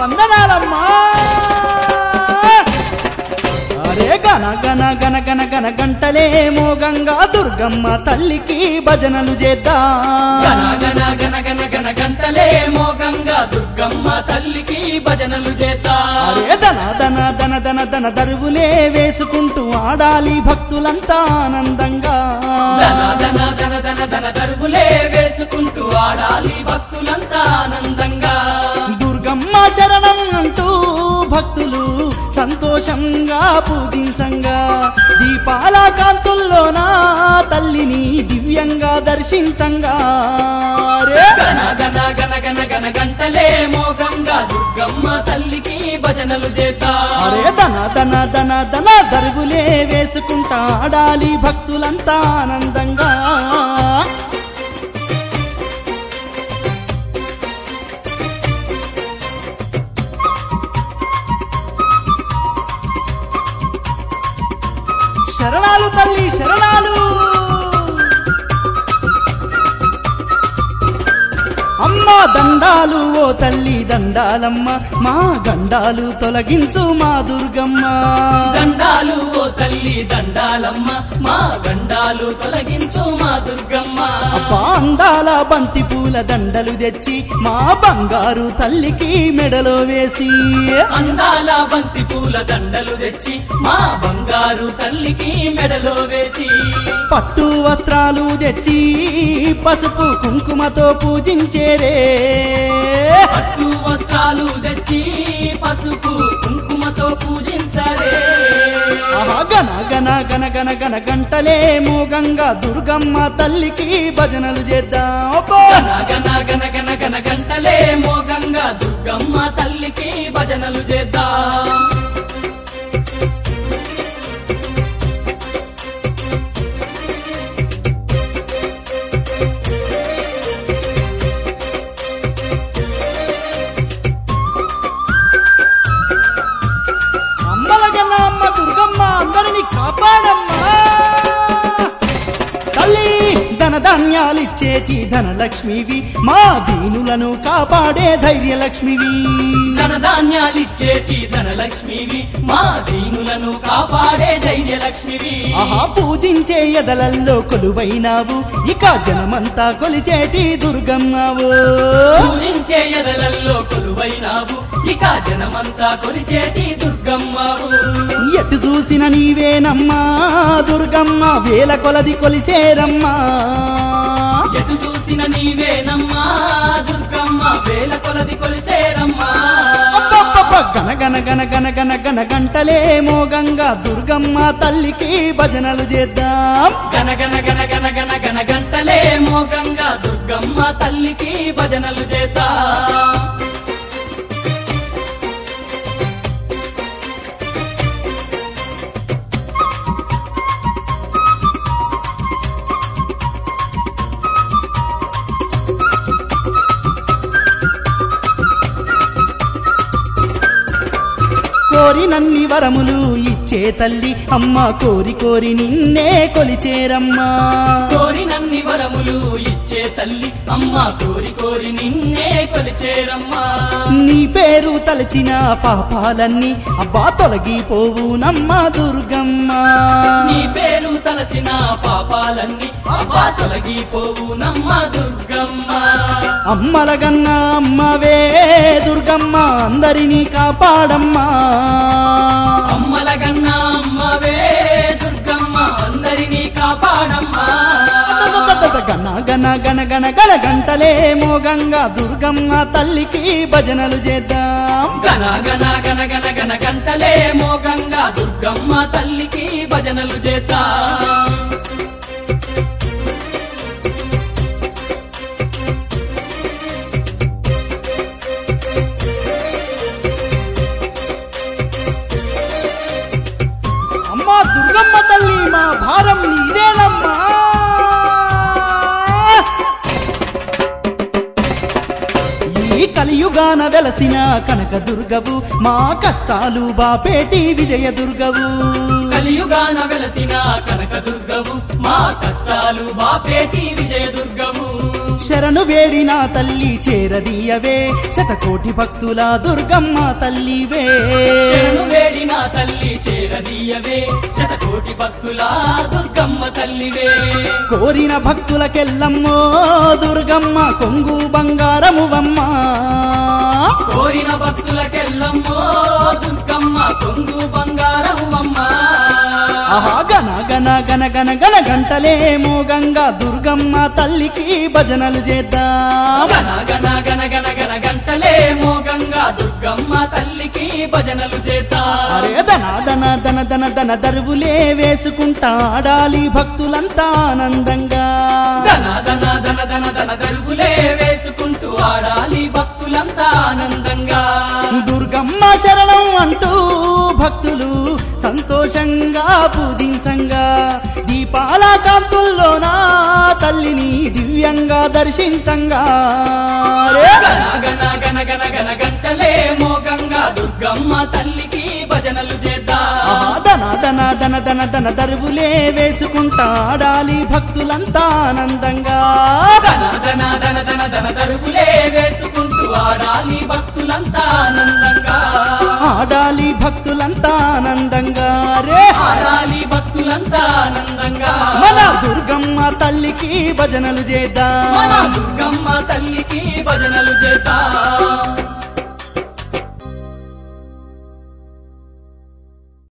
వందనాలమ్మా అరే గన గన గన గన గన గంటలేమో గంగా దుర్గమ్మ తల్లికి భజనలు గన చేద్దాం గన గన గన గన గంటలే మోగంగా దుర్గమ్మ తల్లికి భజనలు చేద్దా అరే దన దన దన దన దన దరువులే వేసుకుంటూ ఆడాలి భక్తులంతా ఆనందంగా ధన ధన ధన ధన ధన దరువులే వేసుకుంటూ ఆడాలి భక్తులంతా ఆనందంగా దుర్గమ్మ శరణం అంటూ భక్తులు సంతోషంగా పూజించంగా దీపాల కాంతుల్లోన తల్లిని దివ్యంగా దర్శించంగా రే గన గన గన గన గన గంటలే మోగంగా దుర్గమ్మ తల్లికి భజనలు చేద్దా అరే దన దన దన దన దరువులే వేసుకుంటా ఆడాలి భక్తులంతా ఆనందంగా శరణాలు తల్లి శరణాలు అమ్మ దండాలు ఓ తల్లి దండాలమ్మ మా గండాలు తొలగించు మా దుర్గమ్మ దండాలు ఓ తల్లి దండాలమ్మ మా గండాలు తొలగించు మా దుర్గమ్మ అబ్బా అందాల బంతి పూల దండలు తెచ్చి మా బంగారు తల్లికి మెడలో వేసి అందాల బంతి పూల దండలు తెచ్చి మా బంగారు తల్లికి మెడలో వేసి పట్టు వస్త్రాలు తెచ్చి పసుపు కుంకుమతో పూజించేరే పట్టు వస్త్రాలు తెచ్చి పసుపు కుంకుమతో పూజించరే ఆహా గన గన గన గన గన గంటలే మూగంగా దుర్గమ్మ తల్లికి భజనలు చేద్దాం అబ్బో! గన గన గన గన గన గంటలే మోగంగా దుర్గమ్మ తల్లికి భజనలు చేద్దాం అమ్మల కన్నా అమ్మ దుర్గమ్మ అందరిని కాపాడమ్మా తల్లి ధన ధాన్యాలిచ్చేటి ధనలక్ష్మివి మా దీనులను కాపాడే ధైర్యలక్ష్మివి ధనధాన్యాలిచ్చేటి ధనలక్ష్మివి మా దీనులను కాపాడే ధైర్యలక్ష్మివి ఆహా పూజించే ఎదలల్లో కొలువైనావు ఇక జనమంతా కొలిచేటి దుర్గమ్మవు పూజించే ఎదలల్లో కొలువైనావు ఇక జనమంతా కొలిచేటి దుర్గమ్మవు ఎటు చూసిన నీవేనమ్మా దుర్గమ్మ వేల కొలది కొలిచేరమ్మా ఎటు చూసిన నీవేనమ్మా దుర్గమ్మ వేల కొలది కొలిచేరమ్మా అబ్బబ్బబ్బ! గన గన గన గన గన గన గంటలే మోగంగా దుర్గమ్మ తల్లికి భజనలు చేద్దాం గన గన గన గన గన గన గంటలే మోగంగా దుర్గమ్మ తల్లికి భజనలు చేద్దాం కోరినన్ని వరములు ఇచ్చే తల్లి అమ్మ కోరి కోరి నిన్నే కొలిచేరమ్మా కోరినన్ని వరములు ఇచ్చే తల్లి అమ్మ కోరి కోరి నిన్నే కొలిచేరమ్మా నీ పేరు తలచిన పాపాలన్నీ అబ్బా తొలగిపోవు నమ్మ దుర్గమ్మ నీ పేరు తలచిన పాపాలన్నీ అబ్బా తొలగిపోవు నమ్మ దుర్గమ్మ అమ్మలగన్న అమ్మవే దుర్గమ్మ అందరినీ కాపాడమ్మా అమ్మల గన్న అమ్మవే దుర్గమ్మ అందరినీ కాపాడమ్మా గన గన గన గన గన గంటలే మోగంగా దుర్గమ్మ తల్లికి భజనలు చేద్దాం గన గన గన గన గన గంటలే మోగంగా దుర్గమ్మ తల్లికి భజనలు చేద్దాం అమ్మా దుర్గమ్మ తల్లి మా భారం నీదేనమ్మా ఈ కలియుగాన వెలసిన కనక దుర్గవు మా కష్టాలు బాపేటి విజయ దుర్గవు కలియుగాన వెలసిన కనకదుర్గవు మా కష్టాలు బాపేటి విజయదుర్గవు శరణు వేడిన తల్లి చేరదీయవే శతకోటి భక్తుల దుర్గమ్మ తల్లివే శరణు వేడిన తల్లి చేరదీయవే శతకోటి భక్తుల దుర్గమ్మ తల్లివే కోరిన భక్తులకెల్లమ్మో దుర్గమ్మ కొంగు బంగారమువమ్మ కోరిన భక్తులకెల్లమ్మో దుర్గమ్మ కొంగు బంగారము అమ్మ ఆహా గన గన గన గన గన గంటలేమో గంగా దుర్గమ్మ తల్లికి భజనలు చేద్దాం గన గన గన గన గన గంటలే మోగంగా దుర్గమ్మ తల్లికి భజనలు చేత అరే దన దన దన దన దన దరువులే వేసుకుంటా ఆడాలి భక్తులంతా ఆనందంగా ధన ధన ధన ధన ధన దరుగులే వేసుకుంటూ ఆడాలి భక్తులంతా ఆనందంగా దుర్గమ్మ శరణం అంటూ భక్తులు సంతోషంగా పూజించంగా దీపాల కాంతుల్లోనా తల్లిని దివ్యంగా దర్శించంగా రే గన గన గన గన గన గంటలే మోగంగా దుర్గమ్మ తల్లికి భజనలు చేద్దాం ఆహా దన దన దన దన దన దరువులే వేసుకుంటా ఆడాలి భక్తులంతా ఆనందంగా ధన ధన ధన ధన ధన దరుగులే వేసుకుంటూ ఆడాలి భక్తులంతా ఆనందంగా ఆడాలి భక్తులంతా ఆనందంగా రే ఆడాలి భక్తులంతా ఆనందంగా మన దుర్గమ్మ తల్లికి భజనలు చేద్దాం మన దుర్గమ్మ తల్లికి భజనలు చేద్దాం